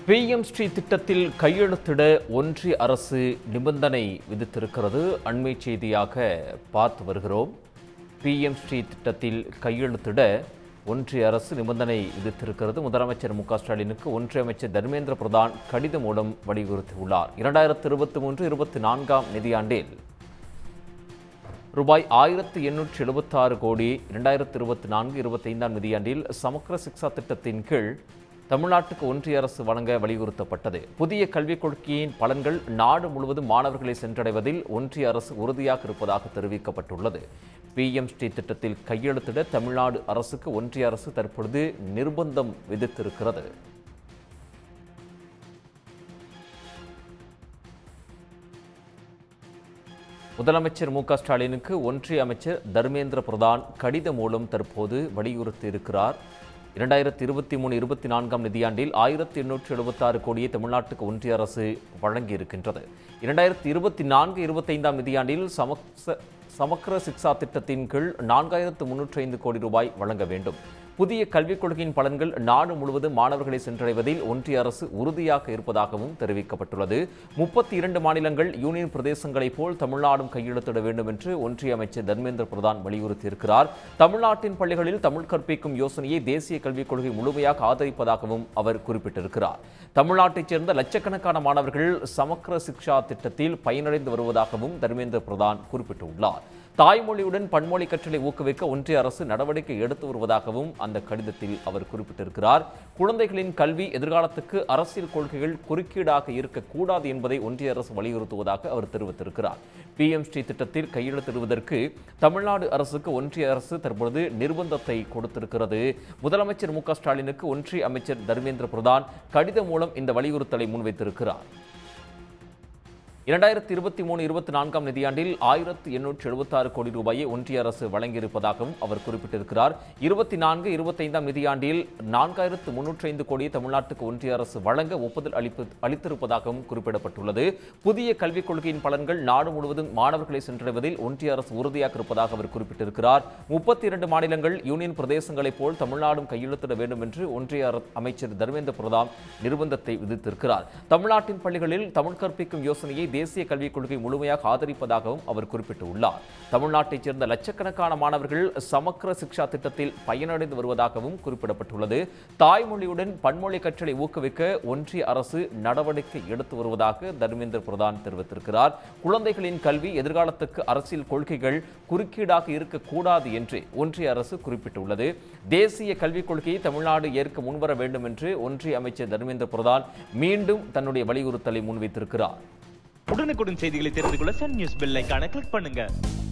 PM Sri திட்டத்தில் கையெழுத்திட ஒன்றிய அரசு நிபந்தனை விதித்திருக்கிறது அண்மை செய்தியாக பார்த்து வருகிறோம் பிஎம் ஸ்ரீ திட்டத்தில் கையெழுத்திட ஒன்றிய அரசு நிபந்தனை விதித்திருக்கிறது முதலமைச்சர் மு க ஸ்டாலினுக்கு ஒன்றிய அமைச்சர் தர்மேந்திர பிரதான் கடிதம் மூலம் வலியுறுத்தியுள்ளார் இரண்டாயிரத்து இருபத்தி மூன்று இருபத்தி நான்காம் நிதியாண்டில் ரூபாய் ஆயிரத்து எண்ணூற்று எழுபத்தாறு கோடி இரண்டாயிரத்து இருபத்தி நான்கு இருபத்தைந்தாம் நிதியாண்டில் சமக்கர சிக்ஷா திட்டத்தின் கீழ் தமிழ்நாட்டுக்கு ஒன்றிய அரசு வழங்க வலியுறுத்தப்பட்டது புதிய கல்விக் கொள்கையின் பலன்கள் நாடு முழுவதும் மாணவர்களை சென்றடைவதில் ஒன்றிய அரசு உறுதியாக இருப்பதாக தெரிவிக்கப்பட்டுள்ளது பிஎம் ஸ்ரீ திட்டத்தில் கையெழுத்திட தமிழ்நாடு அரசுக்கு ஒன்றிய அரசு தற்பொழுது நிர்பந்தம் விதித்திருக்கிறது முதலமைச்சர் மு க ஸ்டாலினுக்கு ஒன்றிய அமைச்சர் தர்மேந்திர பிரதான் கடிதம் மூலம் தற்போது வலியுறுத்தி இருக்கிறார் இரண்டாயிரத்தி இருபத்தி மூணு இருபத்தி நான்காம் நிதியாண்டில் ஆயிரத்தி எண்ணூற்று எழுபத்தாறு கோடியை தமிழ்நாட்டுக்கு ஒன்றிய அரசு வழங்கியிருக்கின்றது இரண்டாயிரத்தி இருபத்தி நான்கு இருபத்தைந்தாம் நிதியாண்டில் சமக்ச சமக்கர சிக்ஷா திட்டத்தின் கீழ் நான்காயிரத்து முன்னூற்றி ஐந்து கோடி ரூபாய் வழங்க வேண்டும் புதிய கல்விக் கொள்கையின் பலன்கள் நாடு முழுவதும் மாணவர்களை சென்றடைவதில் ஒன்றிய அரசு உறுதியாக இருப்பதாகவும் தெரிவிக்கப்பட்டுள்ளது முப்பத்தி இரண்டு மாநிலங்கள் யூனியன் பிரதேசங்களைப் போல் தமிழ்நாடும் கையெழுத்திட வேண்டும் என்று ஒன்றிய அமைச்சர் தர்மேந்திர பிரதான் வலியுறுத்தியிருக்கிறார் தமிழ்நாட்டின் பள்ளிகளில் தமிழ் கற்பிக்கும் யோசனையை தேசிய கல்விக் கொள்கை முழுமையாக ஆதரிப்பதாகவும் அவர் குறிப்பிட்டிருக்கிறார் தமிழ்நாட்டைச் சேர்ந்த லட்சக்கணக்கான மாணவர்கள் சமக்கர சிக்ஷா திட்டத்தில் பயனடைந்து வருவதாகவும் தர்மேந்திர பிரதான் குறிப்பிட்டுள்ளார் தாய்மொழியுடன் பன்மொழி கற்றலை ஊக்குவிக்க ஒன்றிய அரசு நடவடிக்கை எடுத்து வருவதாகவும் அந்த கடிதத்தில் அவர் குறிப்பிட்டிருக்கிறார் குழந்தைகளின் கல்வி எதிர்காலத்துக்கு அரசியல் கொள்கைகள் குறுக்கீடாக இருக்கக்கூடாது என்பதை ஒன்றிய அரசு வலியுறுத்துவதாக அவர் தெரிவித்திருக்கிறார் பிஎம் ஸ்ரீ திட்டத்தில் கையெழுத்திடுவதற்கு தமிழ்நாடு அரசுக்கு ஒன்றிய அரசு தற்பொழுது நிர்பந்தத்தை கொடுத்திருக்கிறது முதலமைச்சர் மு க ஸ்டாலினுக்கு ஒன்றிய அமைச்சர் தர்மேந்திர பிரதான் கடிதம் மூலம் இந்த வலியுறுத்தலை முன்வைத்திருக்கிறார் இரண்டாயிரத்தி இருபத்தி மூணு இருபத்தி நான்காம் நிதியாண்டில் ஆயிரத்து எண்ணூற்று எழுபத்தாறு கோடி ரூபாயை ஒன்றிய அரசு வழங்கியிருப்பதாகவும் அவர் குறிப்பிட்டிருக்கிறார் இருபத்தி நான்கு இருபத்தைந்தாம் நிதியாண்டில் நான்காயிரத்து முன்னூற்றி ஐந்து கோடியை தமிழ்நாட்டுக்கு ஒன்றிய அரசு வழங்க ஒப்புதல் அளிப்பு அளித்திருப்பதாகவும் குறிப்பிடப்பட்டுள்ளது புதிய கல்விக் கொள்கையின் பலன்கள் நாடு முழுவதும் மாணவர்களை சென்றடைவதில் ஒன்றிய அரசு உறுதியாக இருப்பதாக அவர் குறிப்பிட்டிருக்கிறார் முப்பத்தி இரண்டு மாநிலங்கள் யூனியன் பிரதேசங்களைப் போல் தமிழ்நாடும் கையெழுத்திட வேண்டும் என்று ஒன்றிய அர- அமைச்சர் தர்மேந்திர பிரதான் நிர்பந்தத்தை விதித்திருக்கிறார் தமிழ்நாட்டின் பள்ளிகளில் தமிழ் கற்பிக்கும் யோசனையை தேசிய கல்விக் கொள்கை முழுமையாக ஆதரிப்பதாகவும் அவர் குறிப்பிட்டுள்ளார் தமிழ்நாட்டைச் சேர்ந்த லட்சக்கணக்கான மாணவர்கள் சமக்கர சிக்ஷா திட்டத்தில் பயனடைந்து வருவதாகவும் குறிப்பிடப்பட்டுள்ளது தாய்மொழியுடன் பன்மொழி கற்றலை ஊக்குவிக்க ஒன்றிய அரசு நடவடிக்கை எடுத்து வருவதாக தர்மேந்திர பிரதான் தெரிவித்திருக்கிறார் குழந்தைகளின் கல்வி எதிர்காலத்துக்கு அரசியல் கொள்கைகள் குறுக்கீடாக இருக்கக்கூடாது என்று ஒன்றிய அரசு குறிப்பிட்டுள்ளது தேசிய கல்விக் கொள்கையை தமிழ்நாடு ஏற்க முன்வர வேண்டும் என்று ஒன்றிய அமைச்சர் தர்மேந்திர பிரதான் மீண்டும் தன்னுடைய வலியுறுத்தலை முன்வைத்திருக்கிறார் உடனுக்குடன் செய்திகளை தெரிந்து கொள்ள சன் நியூஸ் பெல் ஐகானை கிளிக் பண்ணுங்க